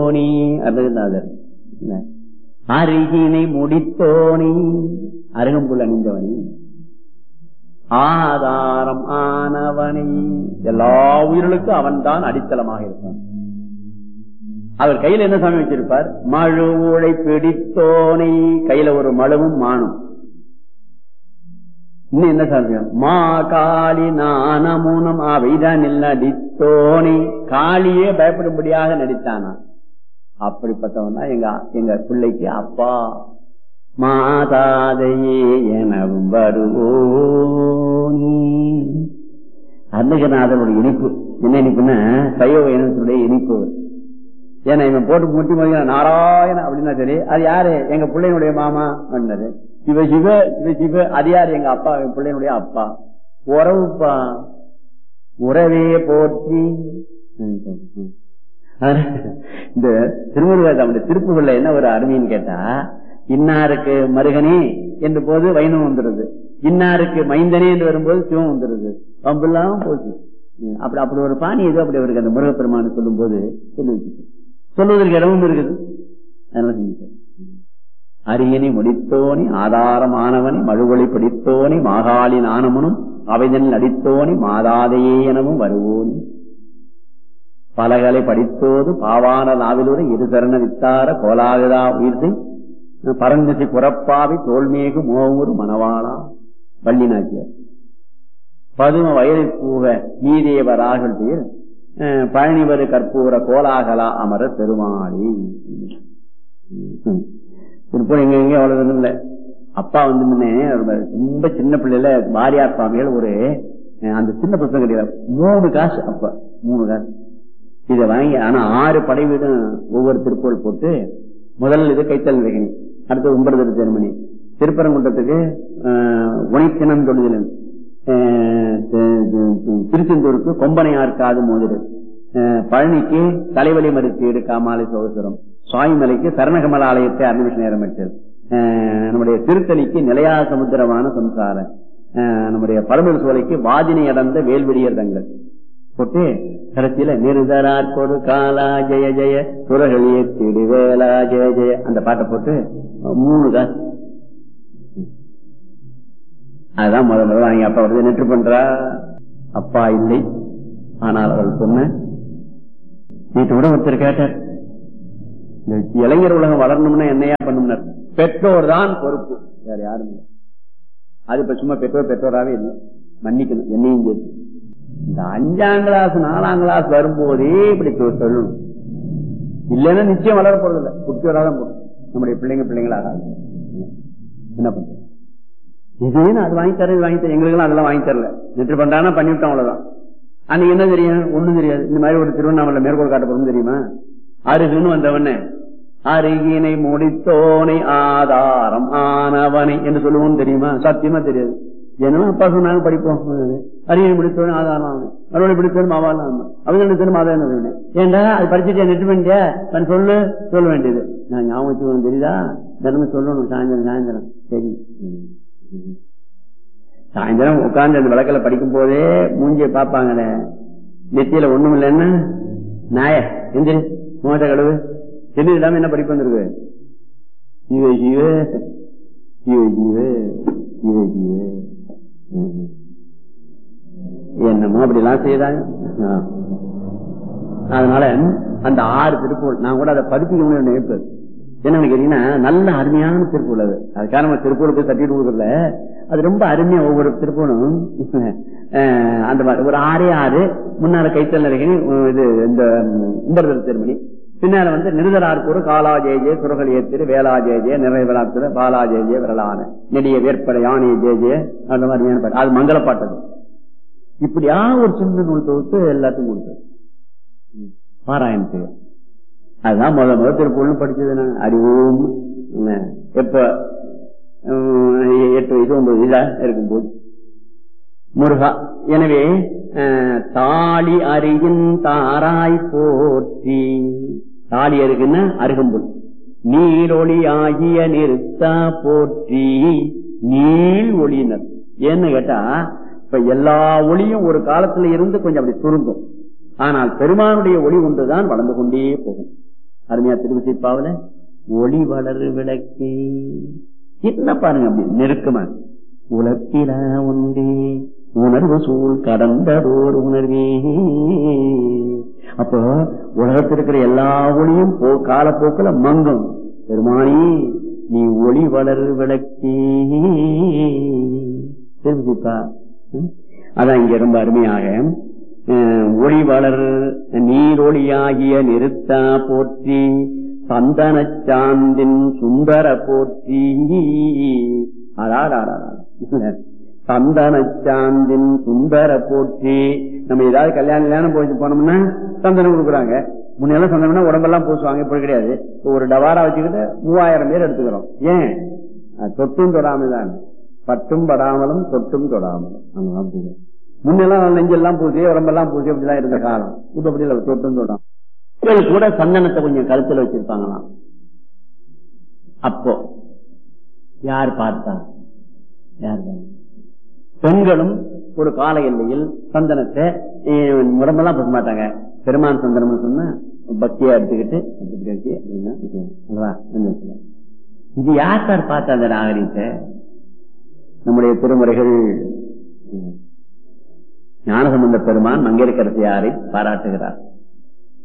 முடித்தோனி அருணகிரிநாதர் என்ன? அருகினை முடித்தோனி அருகம்புல் அணிந்தவனி ஆதாரம் ஆனவனை எல்லா உயிர்களுக்கும் அவன்தான் அடித்தளமாக இருப்பான் அவர் கையில என்ன சாமி வச்சிருப்பார் மழு உழை பிடித்தோனை கையில ஒரு மழுவும் மானும் இன்னும் என்ன சாமியம் மா காளி நானமுனம் அவைதான் நடித்தோனை காளியே பயப்படும்படியாக நடித்தானா அப்படிப்பட்டவன் தான் எங்க எங்க பிள்ளைக்கு அப்பா மாதாதையே எனவும் வருவோனி அருணகிரிநாதனுடைய இனிப்பு என்ன இனிப்புன்னா சைவ இனத்தினுடைய இனிப்பு ஏன்னா இவன் போட்டு முட்டி முடிக்கிற நாராயண அப்படின்னா சரி அது யாரு எங்க பிள்ளையினுடைய மாமா அப்படின்னாரு சிவ சிவ சிவ சிவ அது யாரு எங்க அப்பா என் பிள்ளையினுடைய அப்பா உறவுப்பா உறவே போற்றி ம், ம், ம். அதனால இந்த திருமுருகாசாமி திருப்புகள்ல என்ன ஒரு அருமைன்னு கேட்டா இன்னாருக்கு மருகனே என்ற போது வைணவம் வந்துருது இன்னாருக்கு மைந்தனே என்று வரும்போது சிவம் வந்துருது பம்பெல்லாம் போச்சு ம், அப்படி அப்படி ஒரு பாணி ஏதோ அப்படி அவருக்கு அந்த முருகப்பெருமான் சொல்லும் போது சொல்லி வச்சுட்டு சொல்லுவதற்கு இடமும் இருக்குது அதனால செஞ்சுட்டார். அரியணை முடித்தோனி ஆதாரமானவனி மழுவொளி பிடித்தோனி மாகாளி நாணமுனும் அவைதனில் அடித்தோனி மாதாதையே எனவும் வருவோனி பலகலை படித்தோது பாவான நாவிலூர இரு சரண வித்தார கோலாகதா உயிர்த்தை பரந்திசை புறப்பாவி தோல்மேகு மோவூர் மணவாளா வள்ளி நாச்சியார் பதும வயது பூவ நீதேவராகல் பேர் அஹ், பழனிவரு கற்பூர கோலாகலா அமர பெருமாளி ம். திருப்பூர் எங்க எங்க அவ்வளவு தூரம் இல்ல அப்பா வந்து முன்னே ரொம்ப ரொம்ப சின்ன பிள்ளையில வாரியார் சுவாமிகள் ஒரு அஹ், அந்த சின்ன புத்தகம் கிடையாது மூணு காசு அப்ப மூணு காசு இதை வாங்கி ஆனா ஆறு படை வீடும் ஒவ்வொரு திருப்போல் போட்டு முதல் இது கைத்தல் வேகனி அடுத்து ஒன்பது ஜெர்மனி திருப்பரங்குன்றத்துக்கு அஹ், உனைத்தினம் தொழுதலன் அஹ், தி- தி- திருச்செந்தூருக்கு கொம்பனையார் காது மோதிரு அஹ், பழனிக்கு தலைவலி மறுத்தீடு காமாலை சோகசுரம் சுவாமிமலைக்கு சரணகமல ஆலயத்தை அறுநிமிஷ நேரம் வச்சது அஹ், நம்முடைய திருத்தணிக்கு நிலையா சமுத்திரமான சம்சார அஹ், நம்முடைய பரமர் சோலைக்கு வாதினை அடர்ந்த வேல்வெடியர் தங்கள் போட்டு கடைசியில நிருதரார் கொடு காலா ஜெய ஜெய சுரகளியே திடுவேலா ஜெய ஜெய அந்த பாட்டை போட்டு மூணு காசு அதுதான் முதல் முதல்ல வாங்கி அப்பா வருது நெற்று பண்றா அப்பா இல்லை ஆனால் அவள் சொன்ன வீட்டு கூட ஒருத்தர் கேட்டார் இந்த இளைஞர் உலகம் வளரணும்னா என்னையா பண்ணும்னார் பெற்றோர் தான் பொறுப்பு வேற யாரும் இல்லை அது இப்ப சும்மா பெற்றோர் பெற்றோராவே இல்லை மன்னிக்கணும் என்னையும் சேர்த்து இந்த அஞ்சாம் கிளாஸ் நாலாம் கிளாஸ் வரும்போதே இப்படி சொ- சொல்லணும் இல்லைன்னா நிச்சயம் வளர போறது இல்லை குட்டியோடாதான் போடும் நம்முடைய பிள்ளைங்க பிள்ளைங்களாக என்ன பண்றது இதே நான் அது வாங்கி தரேன் இது வாங்கி தரேன் எங்களுக்கு அதெல்லாம் வாங்கி தரல நெற்று பண்றானா பண்ணிவிட்டோம் அவ்வளவுதான் அன்னைக்கு என்ன தெரியும் ஒண்ணும் தெரியாது இந்த மாதிரி ஒரு திருவண்ணாமலை மேற்கோள் காட்ட போறோம் தெரியுமா அருகுன்னு வந்தவனே அருகினை முடித்தோனை ஆதாரம் ஆனவனை என்று சொல்லுவோம் தெரியுமா சத்தியமா தெரியாது என்னமோ அப்பா சொன்னாங்க படிப்போம் அரியணை முடித்தோனே ஆதாரம் ஆனவன் மறுபடியும் பிடித்தோம் மாவாலாம் அவங்க என்ன தெரியும் மாதா என்ன ஏண்டா அது படிச்சுட்டு நெட்டு பண்ணிட்டியா நான் சொல்லு சொல்ல வேண்டியது நான் ஞாபகம் வச்சுக்கணும் தெரியுதா தினமும் சொல்லணும் சாயந்தரம் சாயந்தரம் சரி ம். சாயந்தரம் உட்கார்ந்து அந்த விளக்கில படிக்கும் போதே மூஞ்சிய பாப்பாங்களே நெத்தியில ஒண்ணும் இல்லைன்னா நாய எந்திரி முகத்தை கழுவு செல்லு இல்லாம என்ன படிப்பு வந்திருக்கு ஜீவ ஜீவ ஜீவ ஜீவ ஜீவ ஜீவ ம். என்னமோ அப்படி எல்லாம் செய்யறாங்க ஆ. அதனால அந்த ஆறு திருப்பூர் நான் கூட அதை பதிப்பிக்கணும்னு நினைப்பேன் என்னன்னு கேட்டீங்கன்னா நல்ல அருமையான திருப்பூர் அது அதுக்காக நம்ம திருப்பூர் போய் தட்டிட்டு கொடுக்கல அது ரொம்ப அருமையா ஒவ்வொரு திருப்பூரும் அஹ், அந்த மாதிரி ஒரு ஆறே ஆறு முன்னால கைத்தல் நிறைய இது இந்த உம்பரதல் திருமணி பின்னால வந்து நிருதரார்பூர் காலா ஜெய ஜெய சுரகல் ஏத்திரு வேளா ஜெய ஜெய நிறைவேலாத்திரு பாலா ஜெய ஜெய விரலான நெடிய வேற்படை யானை ஜெய ஜெய அந்த மாதிரியான பாட்டு அது மங்கள பாட்டு அது. இப்படியா ஒரு சின்ன நூல் தொகுத்து எல்லாத்துக்கும் கொடுத்தது பாராயணத்துக்கு அதுதான் முத முத திருப்பூர்னு படிச்சது நான் அறிவோம் என்ன, எப்ப உம், எட்டு வயசு ஒன்பது வயசா இருக்கும்போது முருகா எனவே அஹ், தாலி அருகின் தாராய் போற்றி தாலி அருகுன்னா அருகம்புல் நீரொளி ஆகிய நிறுத்தா போற்றி நீள் ஒளியினர் ஏன்னு கேட்டா இப்ப எல்லா ஒளியும் ஒரு காலத்துல இருந்து கொஞ்சம் அப்படி சுருங்கும் ஆனால் பெருமானுடைய ஒளி ஒன்றுதான் வளர்ந்து கொண்டே போகும் அருமையா திருவிசைப்பாவில ஒளி வளரு விளக்கே என்ன பாருங்க அப்படி நெருக்கமா உலப்பில ஒன்றே உணர்வு சூழ் கடந்ததோர் உணர்வே அப்போ உலகத்தில் இருக்கிற எல்லா ஒளியும் போ காலப்போக்கில் மங்கும் பெருமானி நீ ஒளி வளரு விளக்கே தெரிஞ்சுப்பா அதான் இங்க ரொம்ப அருமையாக அஹ், ஒளி வளர் நீரொளியாகிய நிறுத்தா போற்றி சந்தன சாந்தின் சுந்தர போற்றி அடாடாடா சந்தன சாந்தின் சுந்தர போற்றி நம்ம ஏதாவது கல்யாணம் கல்யாணம் போயிட்டு போனோம்னா சந்தனம் கொடுக்குறாங்க முன்னெல்லாம் சந்தனம்னா உடம்பெல்லாம் பூசுவாங்க இப்ப கிடையாது இப்ப ஒரு டவாரா வச்சுக்கிட்டு மூவாயிரம் பேர் எடுத்துக்கிறோம் ஏன் அது தொட்டும் தொடாமல் தான் பட்டும் படாமலும் தொட்டும் தொடாமலும் ஆமா, அப்படிதான். முன்னெல்லாம் நெஞ்செல்லாம் பூசி உடம்பெல்லாம் பூசி அப்படிதான் இருந்த காலம் இப்ப அப்படி இல்லை தொட்டும் தொடாம பெண்கள் கூட சந்தனத்தை கொஞ்சம் கருத்துல வச்சிருப்பாங்களாம் அப்போ யார் பார்த்தா யார் பார்த்தா? பெண்களும் ஒரு கால எல்லையில் சந்தனத்தை அஹ், உடம்பெல்லாம் பூச மாட்டாங்க பெருமான் சந்தனம் சொன்னா பக்தியா எடுத்துக்கிட்டு அப்படி வச்சு அப்படின்னா இது, அல்லவா? அந்த இடத்துல. இது யார் சார் பார்த்தா அந்த நாகரீகத்தை நம்முடைய திருமுறைகள் ஞானசம்பந்த பெருமான் மங்கையரசியாரை பாராட்டுகிறார்